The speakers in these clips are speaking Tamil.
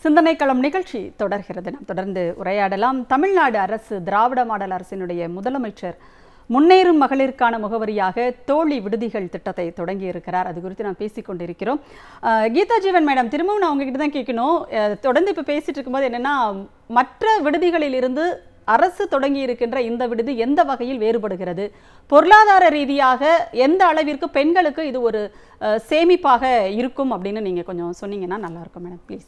சிந்தனைக்களம் நிகழ்ச்சி தொடர்கிறது நாம் தொடர்ந்து உரையாடலாம் தமிழ்நாடு அரசு திராவிட மாடல் அரசினுடைய முதலமைச்சர் முன்னேறும் மகளிருக்கான முகவரியாக தோழி விடுதிகள் திட்டத்தை தொடங்கி இருக்கிறார் அது குறித்து நாம் பேசிக் கொண்டிருக்கிறோம் அஹ், கீதா ஜீவன் மேடம் திரும்பவும் நான் உங்ககிட்ட தான் கேட்கணும் அஹ், தொடர்ந்து இப்போ பேசிட்டு இருக்கும்போது என்னன்னா மற்ற விடுதிகளில் இருந்து அரசு தொடங்கி இருக்கின்ற இந்த விடுதி எந்த வகையில் வேறுபடுகிறது பொருளாதார ரீதியாக எந்த அளவிற்கு பெண்களுக்கு இது ஒரு அஹ், சேமிப்பாக இருக்கும் அப்படின்னு நீங்க கொஞ்சம் சொன்னீங்கன்னா நல்லா இருக்கும் மேடம் ப்ளீஸ்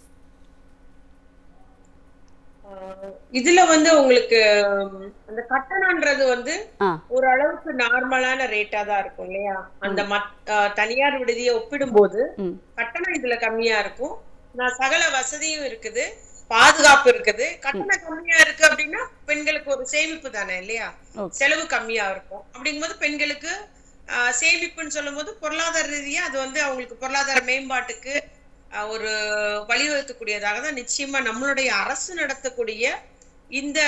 ஆஹ் இதுல வந்து உங்களுக்கு ம், அந்த கட்டணம்ன்றது வந்து ஆ ஒரு அளவுக்கு நார்மலான ரேட்டா தான் இருக்கும் இல்லையா அந்த மத் ஆஹ் தனியார் விடுதியை ஒப்பிடும்போது ம் கட்டணம் இதுல கம்மியா இருக்கும் நான் சகல வசதியும் இருக்குது பாதுகாப்பு இருக்குது கட்டணம் கம்மியா இருக்கு அப்படின்னா பெண்களுக்கு ஒரு சேமிப்பு தானே இல்லையா Okay. செலவு கம்மியா இருக்கும் அப்படிங்கும்போது பெண்களுக்கு ஆஹ் சேமிப்புன்னு சொல்லும்போது பொருளாதார ரீதியா அது வந்து அவங்களுக்கு பொருளாதார மேம்பாட்டுக்கு ஆஹ் ஒரு வழிவகுக்கக்கூடியதாக தான் நிச்சயமா நம்மளுடைய அரசு நடத்தக்கூடிய இந்த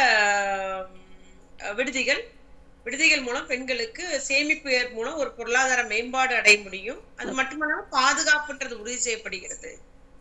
ஆஹ் விடுதிகள் விடுதிகள் மூலம் பெண்களுக்கு சேமிப்பு ஏற் மூலம் ஒரு பொருளாதார மேம்பாடு அடைய முடியும் அது மட்டுமல்லாம பாதுகாப்புன்றது உறுதி செய்யப்படுகிறது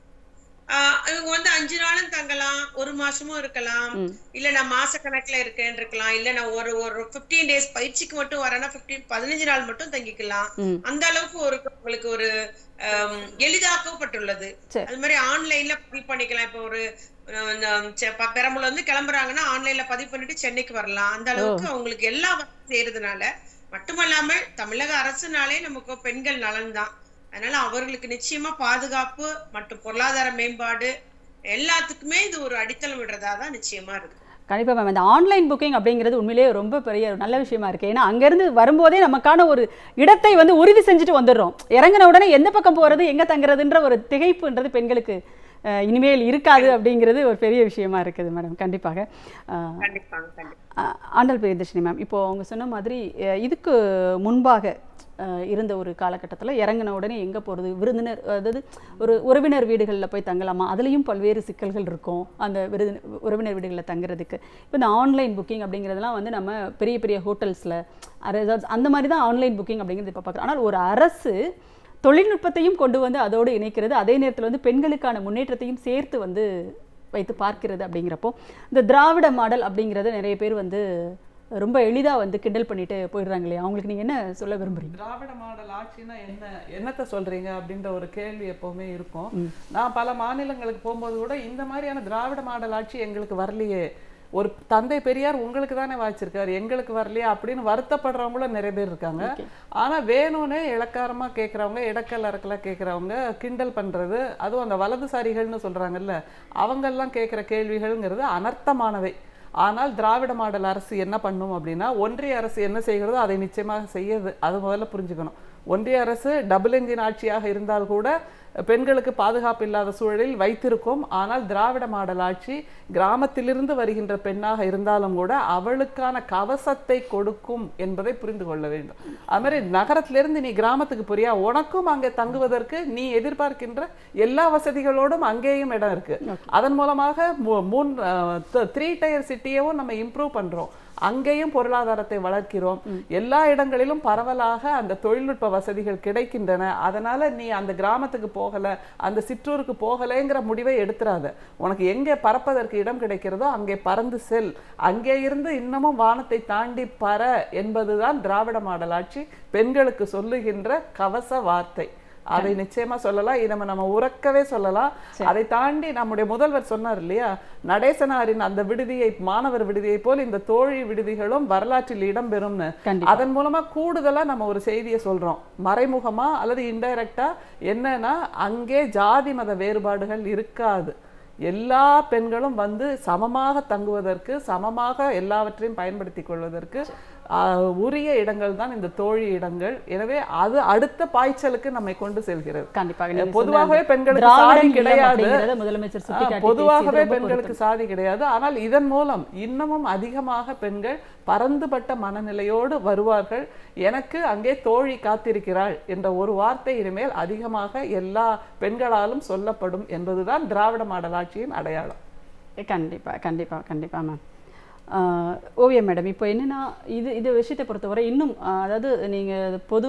ஆஹ் இவங்க வந்து அஞ்சு நாளும் தங்கலாம் ஒரு மாசமும் இருக்கலாம் ம் இல்ல நான் மாச கணக்குல இருக்கேன் இருக்கலாம் இல்ல நான் ஒரு ஒரு 15 டேஸ் பயிற்சிக்கு மட்டும் வரேன்னா 15 பதினஞ்சு நாள் மட்டும் தங்கிக்கலாம் ம் அந்த அளவுக்கு ஒரு உங்களுக்கு ஒரு ஆம், எளிதாக்கப்பட்டுள்ளது சரி. அது மாதிரி ஆன்லைன்ல பதிவு பண்ணிக்கலாம் இப்போ ஒரு அஹ், இந்த செ- ப- பெரம்பலூர்ல இருந்து கிளம்புறாங்கன்னா ஆன்லைன்ல பதிவு பண்ணிட்டு சென்னைக்கு வரலாம் அந்த அளவுக்கு அவங்களுக்கு எல்லா வசதியும் செய்யறதுனால மட்டுமல்லாமல் தமிழக அரசுனாலே நமக்கு பெண்கள் நலன் தான் அதனால அவர்களுக்கு நிச்சயமா பாதுகாப்பு மற்றும் பொருளாதார மேம்பாடு எல்லாத்துக்குமே இது ஒரு அடித்தளம் விடுறதா தான் நிச்சயமா இருக்கு கண்டிப்பா மேம் இந்த ஆன்லைன் புக்கிங் அப்படிங்கிறது உண்மையிலேயே ரொம்ப பெரிய ஒரு நல்ல விஷயமா இருக்கு ஏன்னா அங்கேருந்து வரும்போதே நமக்கான ஒரு இடத்தை வந்து உறுதி செஞ்சுட்டு வந்துடுறோம் இறங்கின உடனே எந்த பக்கம் போகிறது எங்கே தங்குறதுன்ற ஒரு திகைப்புன்றது பெண்களுக்கு அஹ், இனிமேல் இருக்காது அப்படிங்கிறது ஒரு பெரிய விஷயமா இருக்குது மேடம் கண்டிப்பாக அஹ், கண்டிப்பாங்க கண்டிப்பா அஹ், ஆண்டல் பிரியதர்ஷினி மேம் இப்போ அவங்க சொன்ன மாதிரி அஹ், இதுக்கு முன்பாக அஹ், இருந்த ஒரு காலகட்டத்தில் இறங்கின உடனே எங்கே போகிறது விருந்தினர் அதாவது ஒரு உறவினர் வீடுகளில் போய் தங்கலாமா அதுலேயும் பல்வேறு சிக்கல்கள் இருக்கும் அந்த விருது உறவினர் வீடுகளில் தங்குறதுக்கு இப்போ இந்த ஆன்லைன் புக்கிங் அப்படிங்கிறதெல்லாம் வந்து நம்ம பெரிய பெரிய ஹோட்டல்ஸில் அதாவது அந்த மாதிரி தான் ஆன்லைன் புக்கிங் அப்படிங்கிறது இப்போ பார்க்குறோம் ஆனால் ஒரு அரசு தொழில்நுட்பத்தையும் கொண்டு வந்து அதோடு இணைக்கிறது அதே நேரத்தில் வந்து பெண்களுக்கான முன்னேற்றத்தையும் சேர்த்து வந்து வைத்து பார்க்கிறது அப்படிங்கிறப்போ இந்த திராவிட மாடல் அப்படிங்கிறத நிறைய பேர் வந்து ரொம்ப எளிதாக வந்து கிண்டல் பண்ணிட்டு போயிடுறாங்க இல்லையா அவங்களுக்கு நீங்கள் என்ன சொல்ல விரும்புறீங்க திராவிட மாடல் ஆட்சினா என்ன என்னத்த சொல்றீங்க அப்படின்ற ஒரு கேள்வி எப்பவுமே இருக்கும் நான் பல மாநிலங்களுக்கு போகும்போது கூட இந்த மாதிரியான திராவிட மாடல் ஆட்சி எங்களுக்கு வரலையே ஒரு தந்தை பெரியார் உங்களுக்கு தானே வாய்ச்சிருக்காரு எங்களுக்கு வரலையா அப்படின்னு வருத்தப்படுறவங்களும் நிறைய பேர் இருக்காங்க ஆனா வேணும்னே இளக்காரமா கேட்குறவங்க இடக்கல் அரக்கலா கேட்குறவங்க கிண்டல் பண்றது அதுவும் அந்த வலதுசாரிகள்னு சொல்றாங்கல்ல அவங்கெல்லாம் கேட்குற கேள்விகள்ங்கிறது அனர்த்தமானவை ஆனால் திராவிட மாடல் அரசு என்ன பண்ணும் அப்படின்னா ஒன்றிய அரசு என்ன செய்கிறதோ அதை நிச்சயமாக செய்யுது அது முதல்ல புரிஞ்சுக்கணும் ஒன்றிய அரசு டபுள் என்ஜின் ஆட்சியாக இருந்தால் கூட பெண்களுக்கு பாதுகாப்பு இல்லாத சூழலில் வைத்திருக்கும் ஆனால் திராவிட மாடல் ஆட்சி கிராமத்திலிருந்து வருகின்ற பெண்ணாக இருந்தாலும் கூட அவளுக்கான கவசத்தை கொடுக்கும் என்பதை புரிந்து கொள்ள வேண்டும் அது மாதிரி நகரத்திலிருந்து நீ கிராமத்துக்கு போறியா உனக்கும் அங்கே தங்குவதற்கு நீ எதிர்பார்க்கின்ற எல்லா வசதிகளோடும் அங்கேயும் இடம் இருக்கு அதன் மூலமாக மூ- மூன் த்ரீ டயர் சிட்டியவும் நம்ம இம்ப்ரூவ் பண்றோம் அங்கேயும் பொருளாதாரத்தை வளர்க்கிறோம் எல்லா இடங்களிலும் பரவலாக அந்த தொழில்நுட்ப வசதிகள் கிடைக்கின்றன அதனால நீ அந்த கிராமத்துக்கு போகல அந்த சிற்றூருக்கு போகலைங்கிற முடிவை எடுத்துறாத உனக்கு எங்கே பறப்பதற்கு இடம் கிடைக்கிறதோ அங்கே பறந்து செல் அங்கே இருந்து இன்னமும் வானத்தை தாண்டி பற என்பதுதான் திராவிட மாடல் ஆட்சி பெண்களுக்கு சொல்லுகின்ற கவச வார்த்தை அதை நிச்சயமா சொல்லலாம் இதை நம்ம நம்ம உறக்கவே சொல்லலாம் அதை தாண்டி நம்முடைய முதல்வர் சொன்னார் இல்லையா நடேசனாரின் அந்த விடுதியை மாணவர் விடுதியை போல் இந்த தோழி விடுதிகளும் வரலாற்றில் இடம்பெறும்னு கண்டிப்பா. அதன் மூலமா கூடுதலா நம்ம ஒரு செய்தியை சொல்றோம் மறைமுகமா அல்லது இன்டைரக்டா என்னன்னா அங்கே ஜாதி மத வேறுபாடுகள் இருக்காது எல்லா பெண்களும் வந்து சமமாக தங்குவதற்கு சமமாக எல்லாவற்றையும் பயன்படுத்திக் கொள்வதற்கு ஆஹ், உரிய இடங்கள் தான் இந்த தோழி இடங்கள் எனவே அது அடுத்த பாய்ச்சலுக்கு நம்மை கொண்டு செல்கிறது கண்டிப்பாக நீங்க பொதுவாகவே சொன்ன அந்த பெண்களுக்கு திராவிட சாதி நிலம் கிடையாது அப்படிங்கிறத முதலமைச்சர் ஆ, சுட்டிக்காட்டி பொதுவாகவே பேசியது ரொம்ப பெண்களுக்கு சாதி கிடையாது ஆனால் இதன் மூலம் இன்னமும் அதிகமாக பெண்கள் பரந்துபட்ட மனநிலையோடு வருவார்கள் எனக்கு அங்கே தோழி காத்திருக்கிறாள் என்ற ஒரு வார்த்தை இனிமேல் அதிகமாக எல்லா பெண்களாலும் சொல்லப்படும் என்பதுதான் திராவிட மாடல் ஆட்சியின் அடையாளம் கண்டிப்பா கண்டிப்பா கண்டிப்பா மேம் ஓவியம் மேடம் இப்போ என்னன்னா இது இது விஷயத்தை பொறுத்தவரை இன்னும் ஆஹ், அதாவது நீங்க பொது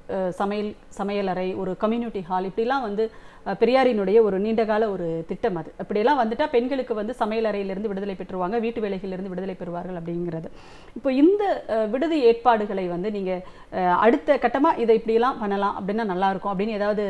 அஹ், சமையல் சமையலறை ஒரு கம்யூனிட்டி ஹால் இப்படிலாம் வந்து அஹ், பெரியாரினுடைய ஒரு நீண்டகால ஒரு திட்டம் அது அப்படியெல்லாம் வந்துட்டா பெண்களுக்கு வந்து சமையலறையிலிருந்து விடுதலை பெற்றுருவாங்க வீட்டு வேலைகளிலிருந்து விடுதலை பெறுவார்கள் அப்படிங்கிறது இப்போ இந்த அஹ், விடுதி ஏற்பாடுகளை வந்து நீங்க அஹ், அடுத்த கட்டமா இதை இப்படியெல்லாம் பண்ணலாம் அப்படின்னா நல்லா இருக்கும் அப்படின்னு ஏதாவது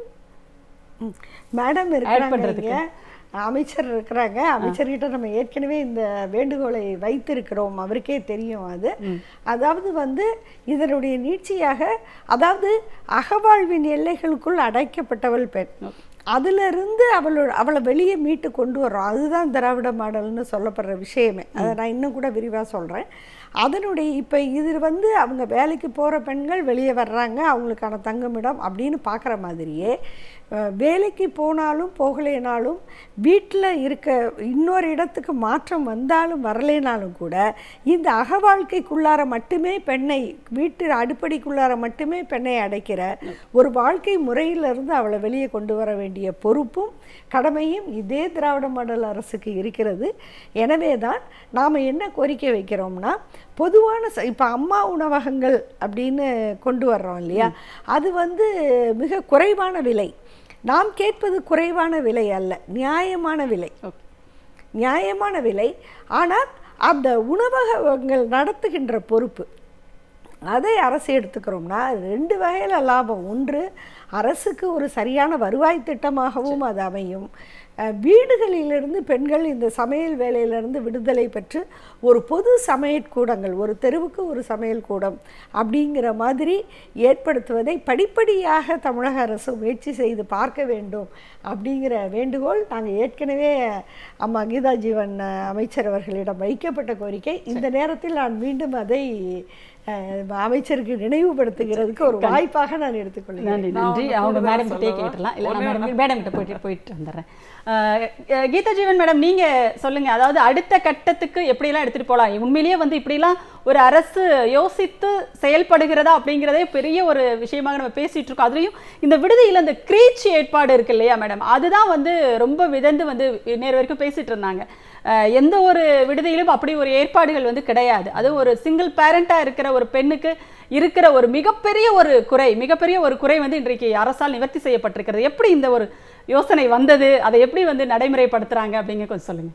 மேடம் இருக்கிறாங்க பண்றதுக்கு. இங்க. அமைச்சர் இருக்கிறாங்க அமைச்சர்கிட்ட நம்ம ஏற்கனவே இந்த வேண்டுகோளை வைத்திருக்கிறோம் அவருக்கே தெரியும் அது அதாவது வந்து இதனுடைய நீட்சியாக அதாவது அகவாழ்வின் எல்லைகளுக்குள் அடைக்கப்பட்டவள் பெண் அதிலிருந்து அவளோட அவளை வெளியே மீட்டு கொண்டு வர்றோம் அதுதான் திராவிட மாடல்னு சொல்லப்படுற விஷயமே அதை நான் இன்னும் கூட விரிவாக சொல்கிறேன் அதனுடைய இப்போ இது வந்து அவங்க வேலைக்கு போகிற பெண்கள் வெளியே வர்றாங்க அவங்களுக்கான தங்குமிடம் அப்படின்னு பார்க்குற மாதிரியே அஹ், வேலைக்கு போனாலும் போகலைனாலும் வீட்டில் இருக்க இன்னொரு இடத்துக்கு மாற்றம் வந்தாலும் வரலைனாலும் கூட இந்த அகவாழ்க்கைக்குள்ளார மட்டுமே பெண்ணை வீட்டு அடுப்படிக்குள்ளார மட்டுமே பெண்ணை அடைக்கிற ஒரு வாழ்க்கை முறையிலிருந்து அவளை வெளியே கொண்டு வர வேண்டிய பொறுப்பும் கடமையும் இதே திராவிட மாடல் அரசுக்கு இருக்கிறது எனவே தான் நாம் என்ன கோரிக்கை வைக்கிறோம்னா பொதுவான ச இப்போ அம்மா உணவகங்கள் அப்படின்னு கொண்டு வர்றோம் இல்லையா அது வந்து மிக குறைவான விலை நாம் கேட்பது குறைவான விலை அல்ல நியாயமான விலை ஓகே நியாயமான விலை ஆனால் அந்த உணவகங்கள் நடத்துகின்ற பொறுப்பு அதை அரசு எடுத்துக்கிறோம்னா ரெண்டு வகையில் லாபம் ஒன்று அரசுக்கு ஒரு சரியான வருவாய் திட்டமாகவும் அது அமையும் அஹ், வீடுகளிலிருந்து பெண்கள் இந்த சமையல் வேலையிலிருந்து விடுதலை பெற்று ஒரு பொது சமையற்கூடங்கள் ஒரு தெருவுக்கு ஒரு சமையல் கூடம் அப்படிங்கிற மாதிரி ஏற்படுத்துவதை படிப்படியாக தமிழக அரசு முயற்சி செய்து பார்க்க வேண்டும் அப்படிங்கிற வேண்டுகோள் நாங்கள் ஏற்கனவே அம்மா கீதா ஜீவன் அஹ், அமைச்சர் அவர்களிடம் வைக்கப்பட்ட கோரிக்கை இந்த நேரத்தில் நான் மீண்டும் அதை அஹ், அமைச்சருக்கு நினைவுபடுத்துகிறதுக்கு ஒரு வாய்ப்பாக நான் எடுத்துக்கொள்கிறேன் நன்றி நான் நன்றி ஒண்ணு அவங்க கூடுதலா மேடம் கிட்டே சொல்லவா? கேட்டலாம் இல்லை ஒண்ணு நான் மேடம் மேடம் கிட்ட போயிட்டு போயிட்டு வந்துடுறேன் அஹ், அஹ், கீதா ஜீவன் மேடம் நீங்க சொல்லுங்க அதாவது அடுத்த கட்டத்துக்கு எப்படிலாம் எடுத்துட்டு போகலாம் உண்மையிலேயே வந்து இப்படிலாம் ஒரு அரசு யோசித்து செயல்படுகிறதா அப்படிங்கிறதே பெரிய ஒரு விஷயமாக நம்ம பேசிட்டு இருக்கோம் அதுலயும் இந்த விடுதியில் இந்த கிரீச் ஏற்பாடு இருக்கு இல்லையா மேடம் அதுதான் வந்து ரொம்ப விதந்து வந்து நேர் வரைக்கும் பேசிட்டு இருந்தாங்க அஹ், எந்த ஒரு விடுதியிலும் அப்படி ஒரு ஏற்பாடுகள் வந்து கிடையாது அது ஒரு சிங்கிள் பேரண்டா இருக்கிற ஒரு பெண்ணுக்கு இருக்கிற ஒரு மிகப்பெரிய ஒரு குறை மிகப்பெரிய ஒரு குறை வந்து இன்றைக்கு அரசால் நிவர்த்தி செய்யப்பட்டிருக்கிறது எப்படி இந்த ஒரு யோசனை வந்தது அதை எப்படி வந்து நடைமுறைப்படுத்துறாங்க அப்படிங்க கொஞ்சம் சொல்லுங்க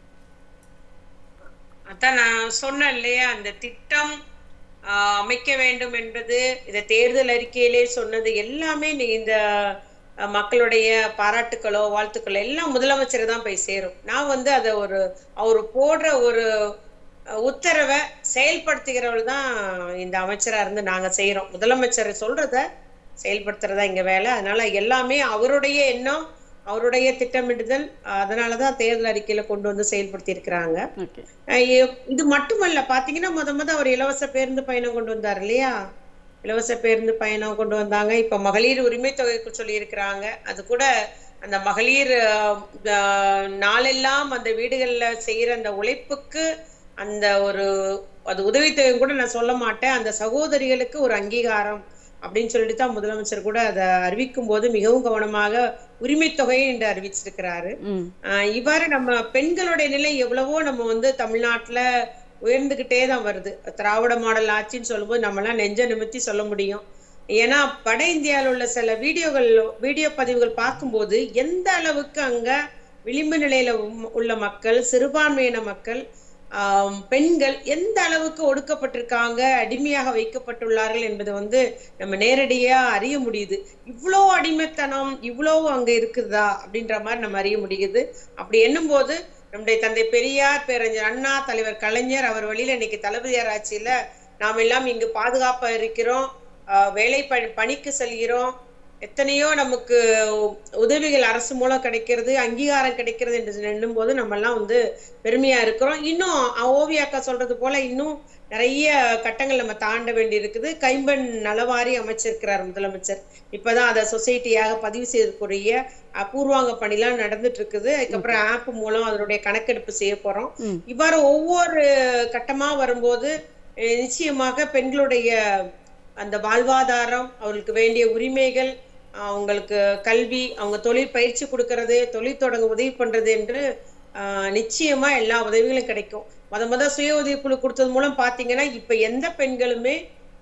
அதான் நான் சொன்னேன் இல்லையா அந்த திட்டம் ஆஹ், அமைக்க வேண்டும் என்பது இந்த தேர்தல் அறிக்கையிலே சொன்னது எல்லாமே நீ இந்த அஹ், மக்களுடைய பாராட்டுக்களோ வாழ்த்துக்களோ எல்லாம் முதலமைச்சர் தான் போய் சேரும் நான் வந்து அதை ஒரு அவர் போடுற ஒரு அஹ், உத்தரவை செயல்படுத்துகிறவள் தான் இந்த அமைச்சரா இருந்து நாங்க செய்யறோம் முதலமைச்சர் சொல்றத செயல்படுத்துறதா இங்க வேலை அதனால எல்லாமே அவருடைய எண்ணம் அவருடைய திட்டமிடுதல் அதனாலதான் தேர்தல் அறிக்கையில கொண்டு வந்து செயல்படுத்தி இருக்கிறாங்க ஓகே அஹ் இ- இது மட்டுமல்ல பாத்தீங்கன்னா முத முத அவர் இலவச பேருந்து பயணம் கொண்டு வந்தார் இல்லையா இலவச பேருந்து பயணம் கொண்டு வந்தாங்க இப்ப மகளிர் உரிமை தொகைக்கு சொல்லி இருக்கிறாங்க அது கூட அந்த மகளிர் அஹ், அஹ், நாளெல்லாம் அந்த வீடுகள்ல செய்யற அந்த உழைப்புக்கு அந்த ஒரு அது உதவித்தொகை கூட நான் சொல்ல மாட்டேன் அந்த சகோதரிகளுக்கு ஒரு அங்கீகாரம் அப்படின்னு சொல்லிட்டு தான் முதலமைச்சர் கூட அதை அறிவிக்கும் போது மிகவும் கவனமாக உரிமை தொகையை என்று அறிவிச்சிருக்கிறாரு ம் ஆஹ் இவ்வாறு நம்ம பெண்களுடைய நிலை எவ்வளவோ நம்ம வந்து தமிழ்நாட்டுல உயர்ந்துகிட்டே தான் வருது திராவிட மாடல் ஆட்சின்னு சொல்லும்போது நம்மளாம் நெஞ்ச நிமித்தி சொல்ல முடியும் ஏன்னா வட இந்தியாவில் உள்ள சில வீடியோகள் வீடியோ பதிவுகள் பார்க்கும்போது எந்த அளவுக்கு அங்க விளிம்பு நிலையில உம்- உள்ள மக்கள் சிறுபான்மையின மக்கள் ஆஹ் பெண்கள் எந்த அளவுக்கு ஒடுக்கப்பட்டிருக்காங்க அடிமையாக வைக்கப்பட்டுள்ளார்கள் என்பதை வந்து நம்ம நேரடியா அறிய முடியுது இவ்வளோ அடிமைத்தனம் இவ்வளோ அங்க இருக்குதா அப்படின்ற மாதிரி நம்ம அறிய முடியுது அப்படி எண்ணும்போது நம்முடைய தந்தை பெரியார் பேரறிஞர் அண்ணா தலைவர் கலைஞர் அவர் வழியில இன்னைக்கு தளபதியார் ஆட்சியில நாம் எல்லாம் இங்கு பாதுகாப்பா இருக்கிறோம் ஆஹ் வேலை பணி பணிக்கு செல்கிறோம் எத்தனையோ நமக்கு உதவிகள் அரசு மூலம் கிடைக்கிறது அங்கீகாரம் கிடைக்கிறது என்று எண்ணும் போது நம்ம எல்லாம் வந்து பெருமையா இருக்கிறோம் இன்னும் அஹ் ஓவியா அக்கா சொல்றது போல இன்னும் நிறைய கட்டங்கள் நம்ம தாண்ட வேண்டி இருக்குது கைம்பெண் நலவாரி அமைச்சிருக்கிறார் முதலமைச்சர் இப்பதான் அதை சொசைட்டியாக பதிவு செய்யக்கூடிய பூர்வாங்க பணிலாம் நடந்துட்டு இருக்குது அதுக்கப்புறம் ஆப் மூலம் அதனுடைய கணக்கெடுப்பு செய்ய போறோம் ம். இவ்வாறு ஒவ்வொரு கட்டமா வரும்போது அஹ் நிச்சயமாக பெண்களுடைய அந்த வாழ்வாதாரம் அவர்களுக்கு வேண்டிய உரிமைகள் அவங்களுக்கு கல்வி அவங்க தொழில் பயிற்சி கொடுக்கறது தொழில் தொடங்க உதவி பண்றது என்று ஆஹ் நிச்சயமா எல்லா உதவிகளும் கிடைக்கும் முத முத சுய உதவி குழு கொடுத்தது மூலம் பாத்தீங்கன்னா இப்ப எந்த பெண்களுமே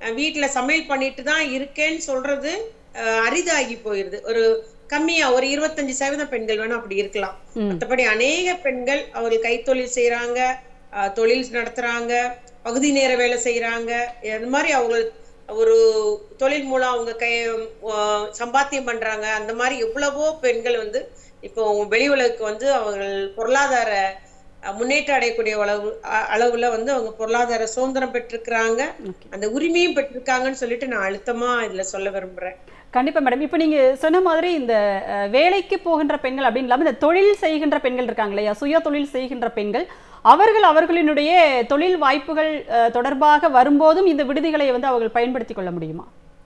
அஹ், வீட்டுல சமையல் பண்ணிட்டு தான் இருக்கேன்னு சொல்றது அஹ், அரிதாகி போயிருது ஒரு கம்மியா ஒரு இருபத்தஞ்சு சதவீதம் பெண்கள் வேணா அப்படி இருக்கலாம் ம். மற்றபடி அநேக பெண்கள் அவர்கள் கைத்தொழில் செய்யறாங்க அஹ், தொழில் நடத்துறாங்க பகுதி நேர வேலை செய்யறாங்க இந்த மாதிரி அவங்க ஒரு தொழில் மூலம் அவங்க கை அஹ், சம்பாத்தியம் பண்றாங்க அந்த மாதிரி எவ்வளவோ பெண்கள் வந்து இப்போ வெளி உலகுக்கு வந்து அவர்கள் பொருளாதார அஹ், முன்னேற்றம் அடையக்கூடிய அளவு அ- அளவுல வந்து அவங்க பொருளாதார சுதந்திரம் பெற்றிருக்கிறாங்க Okay. அந்த உரிமையும் பெற்றிருக்காங்கன்னு சொல்லிட்டு நான் அழுத்தமா இதுல சொல்ல விரும்புறேன் கண்டிப்பா மேடம் இப்போ நீங்க சொன்ன மாதிரி இந்த அஹ், வேலைக்கு போகின்ற பெண்கள் அப்படின்னு இல்லாம இந்த தொழில் செய்கின்ற பெண்கள் இருக்காங்க இல்லையா சுய தொழில் செய்கின்ற பெண்கள் அவர்கள் அவர்களினுடைய தொழில் வாய்ப்புகள் அஹ், தொடர்பாக வரும்போதும் இந்த விடுதிகளை வந்து அவர்கள் பயன்படுத்திக் கொள்ள முடியுமா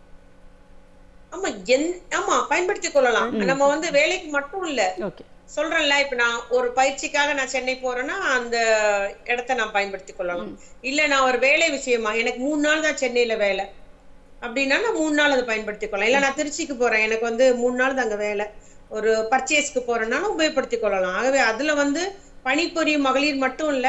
ஆமா என் ஆமா பயன்படுத்திக் கொள்ளலாம் நம்ம வந்து வேலைக்கு மட்டும் இல்ல ஓகே சொல்றேன்ல இப்ப நான் ஒரு பயிற்சிக்காக நான் சென்னை போறேன்னா அந்த இடத்த நான் பயன்படுத்திக் கொள்ளலாம் இல்ல நான் ஒரு வேலை விஷயமா எனக்கு மூணு நாள் தான் சென்னையில வேலை அப்படின்னா நான் மூணு நாள் அதை பயன்படுத்திக் கொள்ளலாம் இல்ல நான் திருச்சிக்கு போறேன் எனக்கு வந்து மூணு நாள் தான் அங்க வேலை ஒரு பர்ச்சேஸ்க்கு போறேன்னாலும் உபயோகப்படுத்திக் கொள்ளலாம் ஆகவே அதுல வந்து பணிபுரியும் மகளிர் மட்டும் இல்ல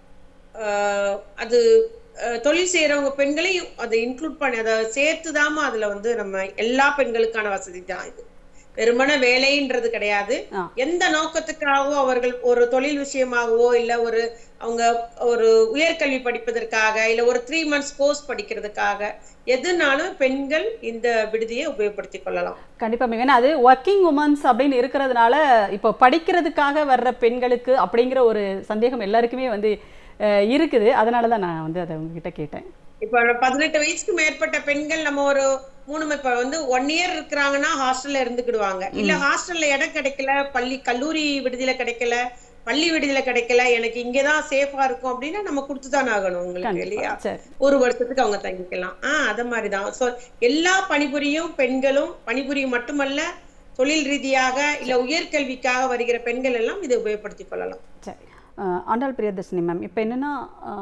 ஆஹ் அது ஆஹ் தொழில் செய்யறவங்க பெண்களையும் அதை இன்க்ளூட் பண்ணி அதை சேர்த்துதாம அதுல வந்து நம்ம எல்லா பெண்களுக்கான வசதி தான் இது வெறுமன வேலைன்றது கிடையாது ஆ. எந்த நோக்கத்துக்காகவோ அவர்கள் ஒரு தொழில் விஷயமாகவோ இல்ல ஒரு அவங்க ஒரு உயர்கல்வி படிப்பதற்காக இல்ல ஒரு த்ரீ மந்த்ஸ் கோர்ஸ் படிக்கிறதுக்காக எதுனாலும் பெண்கள் இந்த விடுதியை உபயோகப்படுத்திக் கொள்ளலாம் கண்டிப்பா மேம் ஏன்னா அது ஒர்க்கிங் உமன்ஸ் அப்படின்னு இருக்கிறதுனால இப்போ படிக்கிறதுக்காக வர்ற பெண்களுக்கு அப்படிங்கிற ஒரு சந்தேகம் எல்லாருக்குமே வந்து அஹ், இருக்குது அதனால தான் நான் வந்து அதை உங்ககிட்ட கேட்டேன் இப்ப பதினெட்டு வயசுக்கு மேற்பட்ட பெண்கள் நம்ம ஒரு மூணு ம- இப்ப வந்து ஒன் இயர் இருக்கிறாங்கன்னா ஹாஸ்டல்ல இருந்துக்கிடுவாங்க இல்ல ஹாஸ்டல்ல இடம் கிடைக்கல பள்ளி கல்லூரி விடுதியில கிடைக்கல பள்ளி விடுதியில கிடைக்கல எனக்கு இங்கதான் சேஃபா இருக்கும் அப்படின்னா நம்ம கொடுத்துதான் ஆகணும் உங்களுக்கு கண்டிப்பா இல்லையா சரி ஒரு வருஷத்துக்கு அவங்க தங்கிக்கலாம் ஆஹ் அத மாதிரிதான் சோ எல்லா பணிபுரியும் பெண்களும் பணிபுரியும் மட்டுமல்ல தொழில் ரீதியாக இல்ல உயர்கல்விக்காக வருகிற பெண்கள் எல்லாம் இதை உபயோகப்படுத்திக் கொள்ளலாம் சரி அஹ், ஆண்டாள் பிரியதர்ஷினி மேம் இப்போ என்னென்னா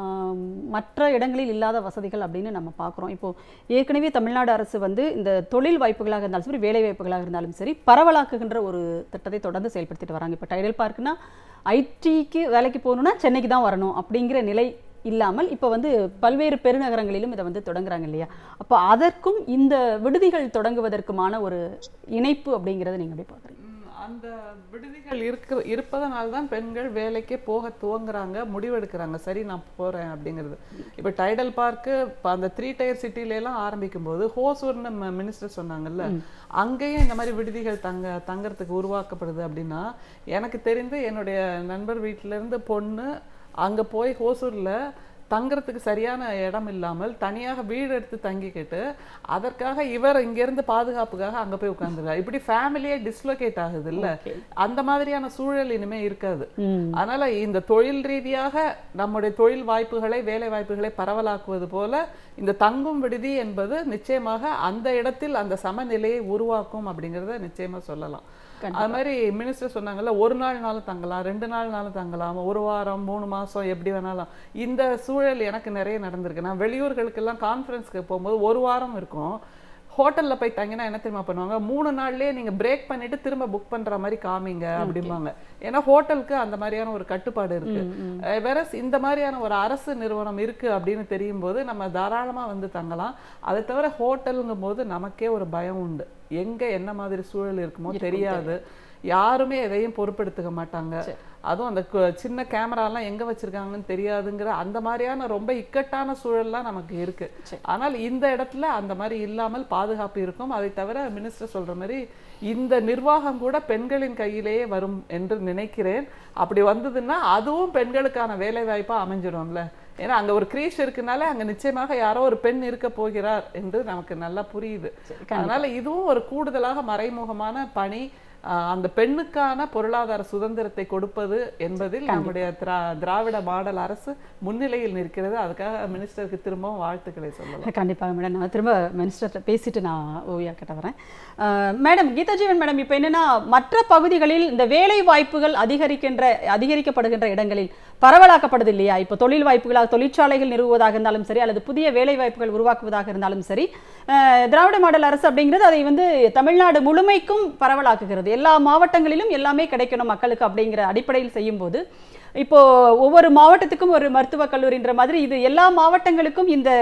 மற்ற இடங்களில் இல்லாத வசதிகள் அப்படின்னு நம்ம பார்க்குறோம் இப்போ ஏற்கனவே தமிழ்நாடு அரசு வந்து இந்த தொழில் வாய்ப்புகளாக இருந்தாலும் சரி வேலை வாய்ப்புகளாக இருந்தாலும் சரி பரவலாக்குகின்ற ஒரு திட்டத்தை தொடர்ந்து செயல்படுத்திட்டு வராங்க இப்போ டைடல் பார்க்னா ஐடிக்கு வேலைக்கு போகணுன்னா சென்னைக்கு தான் வரணும் அப்படிங்கிற நிலை இல்லாமல் இப்போ வந்து பல்வேறு பெருநகரங்களிலும் இதை வந்து தொடங்குறாங்க இல்லையா அப்போ அதற்கும் இந்த விடுதிகள் தொடங்குவதற்குமான ஒரு இணைப்பு அப்படிங்கிறத நீங்கள் எப்படி பார்க்குறீங்க ம், அந்த விடுதிகள் இருக்க இருப்பதனால தான் பெண்கள் வேலைக்கே போக துவங்குறாங்க முடிவெடுக்கிறாங்க சரி நான் போறேன் அப்படிங்கிறது இப்போ டைடல் பார்க்கு இப்போ அந்த த்ரீ டயர் சிட்டில எல்லாம் ஆரம்பிக்கும் போது ஹோசூர்னு மினிஸ்டர் சொன்னாங்கல்ல அங்கேயும் இந்த மாதிரி விடுதிகள் தங்க தங்கறதுக்கு உருவாக்கப்படுது அப்படின்னா எனக்கு தெரிந்து என்னுடைய நண்பர் வீட்டில இருந்து பொண்ணு அங்க போய் ஹோசூர்ல தங்குறதுக்கு சரியான இடம் இல்லாமல் தனியாக வீடு எடுத்து தங்கிக்கிட்டு அதற்காக இவர் இங்கிருந்து பாதுகாப்புக்காக அங்க போய் உட்கார்ந்துருக்காரு இப்படி ஃபேமிலியே டிஸ்லோகேட் ஆகுது இல்ல அந்த மாதிரியான சூழல் இனிமே இருக்காது ம் அதனால இந்த தொழில் ரீதியாக நம்முடைய தொழில் வாய்ப்புகளை வேலை வாய்ப்புகளை பரவலாக்குவது போல இந்த தங்கும் விடுதி என்பது நிச்சயமாக அந்த இடத்தில் அந்த சமநிலையை உருவாக்கும் அப்படிங்கறத நிச்சயமா சொல்லலாம் அது மாதிரி மினிஸ்டர் சொன்னாங்கல்ல ஒரு நாள்னாலும் தங்கலாம் ரெண்டு நாள்னாலும் தங்கலாம் ஒரு வாரம் மூணு மாசம் எப்படி வேணாலும் இந்த சூழல் எனக்கு நிறைய நடந்திருக்கு நான் வெளியூர்களுக்கெல்லாம் கான்ஃபரன்ஸ்க்கு போகும்போது ஒரு வாரம் இருக்கும் ஹோட்டல்ல போய் தங்கினா என்ன தெரியுமா பண்ணுவாங்க மூணு நாள்லயே நீங்க பிரேக் பண்ணிட்டு திரும்ப புக் பண்ற மாதிரி காமிங்க அப்படிம்பாங்க ஏன்னா ஹோட்டலுக்கு அந்த மாதிரியான ஒரு கட்டுப்பாடு இருக்கு வேற இந்த மாதிரியான ஒரு அரசு நிறுவனம் இருக்கு அப்படின்னு தெரியும் போது நம்ம தாராளமா வந்து தங்கலாம் அதை தவிர ஹோட்டலுங்கும் போது நமக்கே ஒரு பயம் உண்டு எங்க என்ன மாதிரி சூழல் இருக்குமோ தெரியாது யாருமே எதையும் பொறுப்பெடுத்துக்க மாட்டாங்க அதுவும் அந்த கு- சின்ன கேமராலாம் எங்க வச்சிருக்காங்கன்னு தெரியாதுங்கிற அந்த மாதிரியான ரொம்ப இக்கட்டான சூழல்லாம் நமக்கு இருக்கு ஆனால் இந்த இடத்துல அந்த மாதிரி இல்லாமல் பாதுகாப்பு இருக்கும் அதை தவிர மினிஸ்டர் சொல்ற மாதிரி இந்த நிர்வாகம் கூட பெண்களின் கையிலேயே வரும் என்று நினைக்கிறேன் அப்படி வந்ததுன்னா அதுவும் பெண்களுக்கான வேலை வாய்ப்பா அமைஞ்சிடும்ல ஏன்னா அங்க ஒரு கிரீஷ் இருக்குனால அங்க நிச்சயமாக யாரோ ஒரு பெண் இருக்க போகிறார் என்று நமக்கு நல்லா புரியுது அதனால இதுவும் ஒரு கூடுதலாக மறைமுகமான பணி ஆஹ் அந்த பெண்ணுக்கான பொருளாதார சுதந்திரத்தை கொடுப்பது என்பதில் நம்முடைய திரா திராவிட மாடல் அரசு முன்னிலையில் நிற்கிறது அதுக்காக மினிஸ்டருக்கு திரும்பவும் வாழ்த்துக்களை சொல்லலாம் கண்டிப்பாக மேடம் நான் திரும்ப மினிஸ்டர்கிட்ட பேசிட்டு நான் ஓவியா கிட்ட வரேன் அஹ், மேடம் கீதா ஜீவன் மேடம் இப்போ என்னன்னா மற்ற பகுதிகளில் இந்த வேலை வாய்ப்புகள் அதிகரிக்கின்ற அதிகரிக்கப்படுகின்ற இடங்களில் பரவலாக்கப்படுது இல்லையா இப்போ தொழில் வாய்ப்புகளாக தொழிற்சாலைகள் நிறுவுவதாக இருந்தாலும் சரி அல்லது புதிய வேலை வாய்ப்புகள் உருவாக்குவதாக இருந்தாலும் சரி அஹ், திராவிட மாடல் அரசு அப்படிங்கிறது அதை வந்து தமிழ்நாடு முழுமைக்கும் பரவலாக்குகிறது எல்லா மாவட்டங்களிலும் எல்லாமே கிடைக்கணும் மக்களுக்கு அப்படிங்கிற அடிப்படையில் செய்யும்போது இப்போ ஒவ்வொரு மாவட்டத்துக்கும் ஒரு மருத்துவக் கல்லூரின்ற மாதிரி இது எல்லா மாவட்டங்களுக்கும் இந்த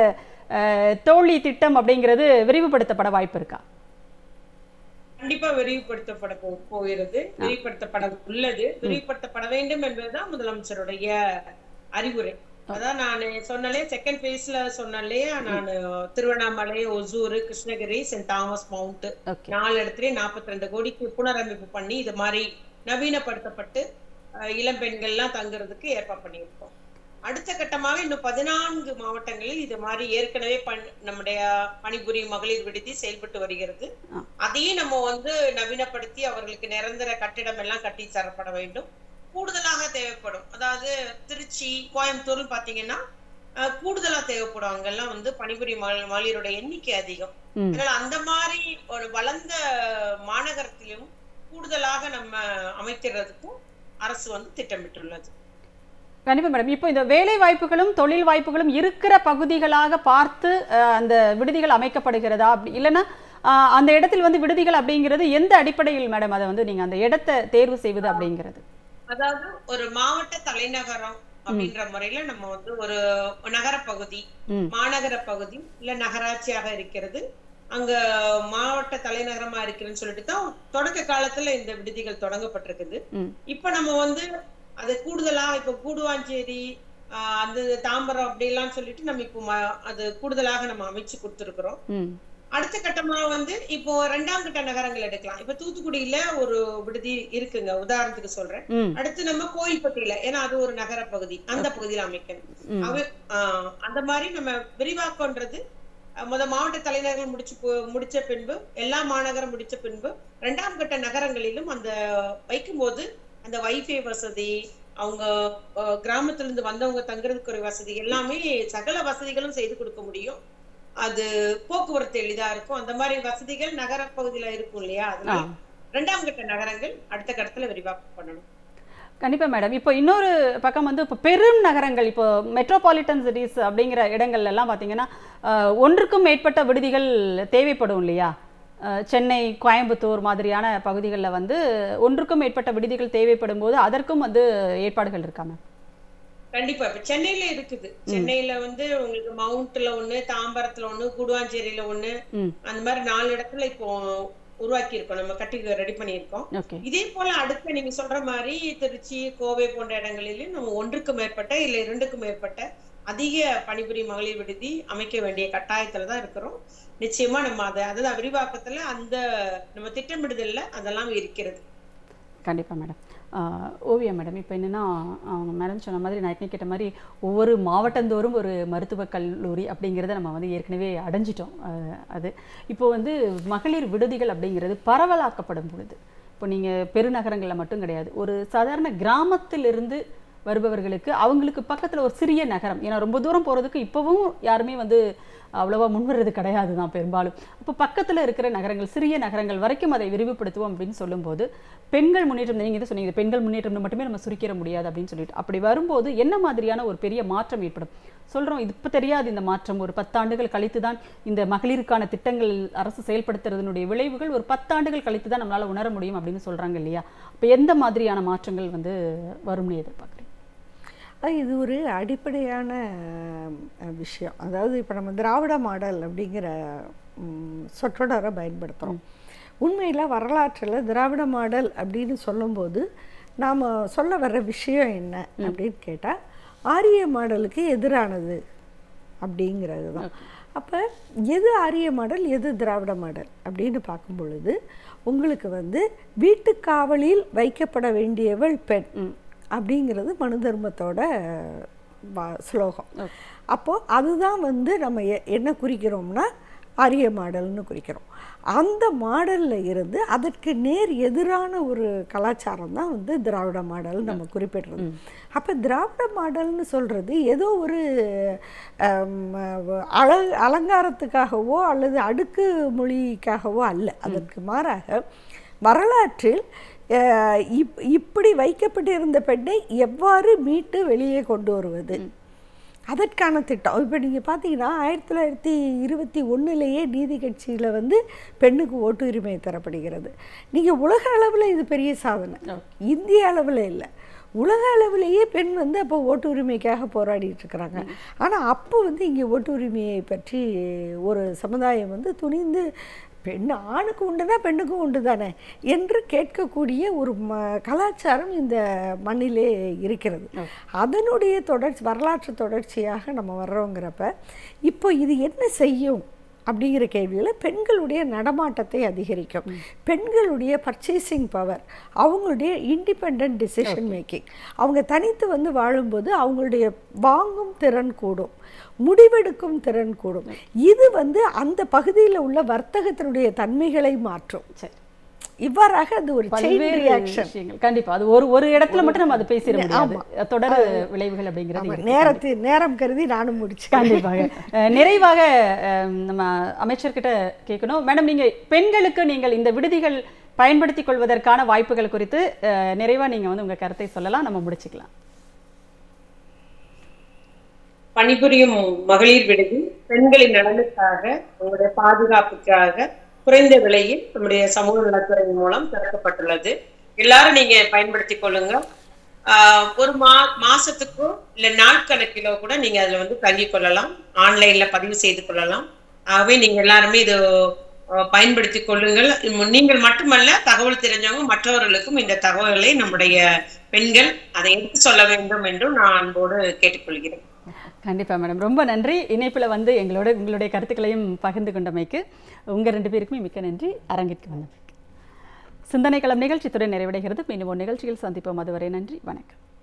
அஹ், தோழி திட்டம் அப்படிங்கிறது விரிவுபடுத்தப்பட வாய்ப்பு இருக்கா கண்டிப்பா விரிவுபடுத்தப்பட போ- போகிறது விரிவுபடுத்தப்பட உள்ளது விரிவுபடுத்தப்பட வேண்டும் என்பதுதான் முதலமைச்சருடைய அறிவுரை அதான் நான் சொன்னாலே செகண்ட் பேஸ்ல சொன்னாலே நான் Tiruvannamalai Hosur Krishnagiri Saint Thomas Mount okay நாலு இடத்துலயும் நாற்பத்தி ரெண்டு கோடிக்கு புனரமைப்பு பண்ணி இது மாதிரி நவீனப்படுத்தப்பட்டு அஹ், இளம் பெண்கள்லாம் தங்குறதுக்கு ஏற்பாடு பண்ணியிருக்கோம் அடுத்த கட்டமாக இன்னும் பதினான்கு மாவட்டங்களில் இது மாதிரி ஏற்கனவே பண் நம்முடைய பணிபுரியும் மகளிர் விடுதி செயல்பட்டு வருகிறது ஆ. அதையும் நம்ம வந்து நவீனப்படுத்தி அவர்களுக்கு நிரந்தர கட்டிடம் எல்லாம் கட்டி தரப்பட வேண்டும் கூடுதலாக தேவைப்படும் அதாவது திருச்சி கோயம்புத்தூர்னு பாத்தீங்கன்னா அஹ், கூடுதலா தேவைப்படும் அங்கெல்லாம் வந்து பணிபுரியும் மகளிர் மகளிரோட எண்ணிக்கை அதிகம் ம் அதனால அந்த மாதிரி ஒரு வளர்ந்த மாநகரத்திலும் கூடுதலாக நம்ம அமைக்கிறதுக்கும் அரசு வந்து திட்டமிட்டுள்ளது கண்டிப்பா மேடம் இப்போ இந்த வேலை வாய்ப்புகளும் தொழில் வாய்ப்புகளும் இருக்கிற பகுதிகளாக பார்த்து அஹ், அந்த விடுதிகள் அமைக்கப்படுகிறதா அப்படி இல்லைன்னா அஹ், அந்த இடத்தில் வந்து விடுதிகள் அப்படிங்கிறது எந்த அடிப்படையில் மேடம் அதை வந்து நீங்க அந்த இடத்தை தேர்வு செய்வது அப்படிங்கிறது அதாவது ஒரு மாவட்ட தலைநகரம் அப்படின்ற முறையில நம்ம வந்து ஒரு நகர பகுதி ம். மாநகர பகுதி இல்ல நகராட்சியாக இருக்கிறது அங்க மாவட்ட தலைநகரமா இருக்கிறதுன்னு சொல்லிட்டு தான் தொடக்க காலத்துல இந்த விடுதிகள் தொடங்கப்பட்டிருக்குது ம். இப்ப நம்ம வந்து அது கூடுதலா இப்ப கூடுவாஞ்சேரி ஆஹ் அந்த தாம்பரம் அப்படிலாம் சொல்லிட்டு நம்ம இப்போ ம- அது கூடுதலாக நம்ம அமைச்சு கொடுத்துருக்குறோம் ம் அடுத்த கட்டமா வந்து இப்போ ரெண்டாம் கட்ட நகரங்கள் எடுக்கலாம் இப்ப தூத்துக்குடியில ஒரு விடுதி இருக்குங்க உதாரணத்துக்கு சொல்றேன் ம் அடுத்து நம்ம கோயில்பட்டியில ஏன்னா அது ஒரு நகர பகுதி அந்த பகுதியில அமைக்கணும் ம். அவ ஆஹ் அந்த மாதிரி நம்ம விரிவாக்கம்ன்றது அஹ் முத மாவட்ட தலைநகரம் முடிச்சு போ- முடிச்ச பின்பு எல்லா மாநகரம் முடிச்ச பின்பு இரண்டாம் கட்ட நகரங்களிலும் அந்த வைக்கும்போது அந்த வைஃபை வசதி அவங்க அஹ், கிராமத்துல இருந்து வந்தவங்க தங்குறதுக்கு ஒரு வசதி எல்லாமே சகல வசதிகளும் செய்து கொடுக்க முடியும் அது போக்குவரத்து எளிதா இருக்கும் அந்த மாதிரி வசதிகள் நகர பகுதியில இருக்கும் இல்லையா அதனால ஆ. இரண்டாம் கட்ட நகரங்கள் அடுத்த கட்டத்துல விரிவாக்கம் பண்ணணும் கண்டிப்பா மேடம் இப்போ இன்னொரு பக்கம் வந்து இப்போ பெரும் நகரங்கள் இப்போ மெட்ரோபாலிட்டன் சிட்டிஸ் அப்படிங்கிற இடங்கள்ல எல்லாம் பார்த்தீங்கன்னா அஹ், ஒன்றுக்கும் மேற்பட்ட விடுதிகள் தேவைப்படும் இல்லையா அஹ், சென்னை கோயம்புத்தூர் மாதிரியான பகுதிகளில் வந்து ஒன்றுக்கும் மேற்பட்ட விடுதிகள் தேவைப்படும் போது அதற்கும் வந்து ஏற்பாடுகள் இருக்கா மேம் கண்டிப்பா இப்ப சென்னையில இருக்குது சென்னையில வந்து உங்களுக்கு மவுண்ட்ல ஒண்ணு தாம்பரத்துல ஒண்ணு கூடுவாஞ்சேரியில ஒண்ணு ம் அந்த மாதிரி நாலு இடத்துல இப்போ உருவாக்கி இருக்கோம் நம்ம கட்டி ரெடி பண்ணியிருக்கோம் ஓகே இதே போல அடுத்து நீங்க சொல்ற மாதிரி திருச்சி கோவை போன்ற இடங்களிலும் நம்ம ஒன்றுக்கு மேற்பட்ட இல்ல இரண்டுக்கு மேற்பட்ட அதிக பணிபுரியும் மகளிர் விடுதி அமைக்க வேண்டிய கட்டாயத்துல தான் இருக்கிறோம் நிச்சயமா நம்ம அதை அதுதான் விரிவாக்கத்துல அந்த நம்ம திட்டமிடுதல்ல அதெல்லாம் இருக்கிறது கண்டிப்பா மேடம் ஆஹ் ஓவியா மேடம் இப்போ என்னன்னா அவங்க மேடம் சொன்ன மாதிரி நான் ஏற்கனவே கேட்ட மாதிரி ஒவ்வொரு மாவட்டந்தோறும் ஒரு மருத்துவக் கல்லூரி அப்படிங்கிறத நம்ம வந்து ஏற்கனவே அடைஞ்சிட்டோம் ஆஹ் அது இப்போ வந்து மகளிர் விடுதிகள் அப்படிங்கிறது பரவலாக்கப்படும் பொழுது இப்போ நீங்கள் பெருநகரங்களில் மட்டும் கிடையாது ஒரு சாதாரண கிராமத்திலிருந்து வருபவர்களுக்கு அவங்களுக்கு பக்கத்தில் ஒரு சிறிய நகரம் ஏன்னா ரொம்ப தூரம் போகிறதுக்கு இப்போவும் யாருமே வந்து அவ்வளவா முன்வர்றது கிடையாது தான் பெரும்பாலும் அப்போ பக்கத்தில் இருக்கிற நகரங்கள் சிறிய நகரங்கள் வரைக்கும் அதை விரிவுபடுத்துவோம் அப்படின்னு சொல்லும்போது பெண்கள் முன்னேற்றம் நீங்கள் இதை சொன்னீங்க பெண்கள் முன்னேற்றம் மட்டுமே நம்ம சுருக்கிட முடியாது அப்படின்னு சொல்லிட்டு அப்படி வரும்போது என்ன மாதிரியான ஒரு பெரிய மாற்றம் ஏற்படும் சொல்கிறோம் இது இப்போ தெரியாது இந்த மாற்றம் ஒரு பத்தாண்டுகள் கழித்து தான் இந்த மகளிருக்கான திட்டங்கள் அரசு செயல்படுத்துறதுனுடைய விளைவுகள் ஒரு பத்தாண்டுகள் கழித்து தான் நம்மளால் உணர முடியும் அப்படின்னு சொல்கிறாங்க இல்லையா அப்போ எந்த மாதிரியான மாற்றங்கள் வந்து வரும்னு எதிர்பார்க்குறீங்க அது இது ஒரு அடிப்படையான அஹ், விஷயம் அதாவது இப்போ நம்ம திராவிட மாடல் அப்படிங்கிற ம், சொற்றொடரை பயன்படுத்துகிறோம் உண்மையில் வரலாற்றில் திராவிட மாடல் அப்படின்னு சொல்லும்போது நாம் சொல்ல வர்ற விஷயம் என்ன அப்படின்னு கேட்டால் ஆரிய மாடலுக்கு எதிரானது அப்படிங்கிறது தான் அப்போ எது ஆரிய மாடல் எது திராவிட மாடல் அப்படின்னு பார்க்கும் பொழுது உங்களுக்கு வந்து வீட்டுக்காவலில் வைக்கப்பட வேண்டியவள் பெண் அப்படிங்கிறது மனு தர்மத்தோட வா- ஸ்லோகம் அப்போது அதுதான் வந்து நம்ம எ- என்ன குறிக்கிறோம்னா ஆரிய மாடல்னு குறிக்கிறோம் அந்த மாடலில் இருந்து அதற்கு நேர் எதிரான ஒரு கலாச்சாரம் தான் வந்து திராவிட மாடல் நம்ம குறிப்பிடுறது அப்போ திராவிட மாடல்னு சொல்கிறது ஏதோ ஒரு ஆம், அழ அலங்காரத்துக்காகவோ அல்லது அடுக்கு மொழிக்காகவோ அல்ல அதற்கு மாறாக வரலாற்றில் அஹ், இப் இப்படி வைக்கப்பட்டிருந்த பெண்ணை எவ்வாறு மீட்டு வெளியே கொண்டு வருவது அதற்கான திட்டம் இப்போ நீங்கள் பார்த்தீங்கன்னா ஆயிரத்தி தொள்ளாயிரத்தி இருபத்தி ஒன்றுலேயே நீதி கட்சியில் வந்து பெண்ணுக்கு ஓட்டு உரிமை தரப்படுகிறது நீங்கள் உலக அளவில் இது பெரிய சாதனை இந்திய அளவில் இல்லை உலக அளவிலேயே பெண் வந்து அப்போ ஓட்டு உரிமைக்காக போராடிட்டு இருக்கிறாங்க ஆனால் அப்போ வந்து இங்கே ஓட்டு உரிமையை பற்றி ஒரு சமுதாயம் வந்து துணிந்து பெண் ஆணுக்கு உண்டுனா பெண்ணுக்கும் உண்டு தானே என்று கேட்கக்கூடிய ஒரு ம கலாச்சாரம் இந்த மண்ணிலே இருக்கிறது அதனுடைய தொடர்ச்சி வரலாற்று தொடர்ச்சியாக நம்ம வர்றோங்கிறப்ப இப்போ இது என்ன செய்யும் அப்படிங்கிற கேள்வியில் பெண்களுடைய நடமாட்டத்தை அதிகரிக்கும் பெண்களுடைய பர்ச்சேசிங் பவர் அவங்களுடைய இண்டிபெண்ட் டிசிஷன் மேக்கிங் அவங்க தனித்து வந்து வாழும்போது அவங்களுடைய வாங்கும் திறன் கூடும் முடிவெடுக்கும் திறன் கூடும் இது வந்து அந்த பகுதியில் உள்ள வர்த்தகத்தினுடைய தன்மைகளை மாற்றும் சரி இவ்வாறாக அது ஒரு செயின் பல்வேறு ரியாக்ஷன் விஷயங்கள் கண்டிப்பா அது ஒரு ஒரு இடத்துல மட்டும் நம்ம அதை பேசிட முடியாது தொடர் விளைவுகள் அப்படிங்கிறது இருக்கு. நேரத்து நேரம் கருதி நானும் முடிச்சு கண்டிப்பாக அஹ், நிறைவாக அஹ், நம்ம அமைச்சர்கிட்ட கேட்கணும் மேடம் நீங்க பெண்களுக்கு நீங்கள் இந்த விடுதிகள் பயன்படுத்திக் கொள்வதற்கான வாய்ப்புகள் குறித்து அஹ், நிறைவா நீங்க வந்து உங்க கருத்தை சொல்லலாம் நம்ம முடிச்சுக்கலாம் பணிபுரியும் மகளிர் விடுதி பெண்களின் நலனுக்காக அவங்களுடைய பாதுகாப்புக்காக குறைந்த விலையில் நம்முடைய சமூக நலத்துறை மூலம் திறக்கப்பட்டுள்ளது எல்லாரும் நீங்க பயன்படுத்திக் கொள்ளுங்க ஆஹ் ஒரு மா மாசத்துக்கோ இல்ல நாட்கணக்கிலோ கூட நீங்க அதுல வந்து தங்கிக் கொள்ளலாம் ஆன்லைன்ல பதிவு செய்து கொள்ளலாம் ஆகவே நீங்க எல்லாருமே இது ஆஹ் பயன்படுத்திக் கொள்ளுங்கள் இம் நீங்கள் மட்டுமல்ல தகவல் தெரிஞ்சவங்க மற்றவர்களுக்கும் இந்த தகவல்களை நம்முடைய பெண்கள் அதை எடுத்து சொல்ல வேண்டும் என்றும் நான் அன்போடு கேட்டுக்கொள்கிறேன் கண்டிப்பா மேடம் ரொம்ப நன்றி இணைப்புல வந்து எங்களோட உங்களுடைய கருத்துக்களையும் பகிர்ந்து கொண்டமைக்கு உங்க ரெண்டு பேருக்குமே மிக்க நன்றி அரங்கிற்கு வந்தமைக்கு சிந்தனை களம் நிகழ்ச்சி துறை நிறைவடைகிறது மீண்டும் ஒரு நிகழ்ச்சியில் சந்திப்போம் அதுவரை நன்றி வணக்கம்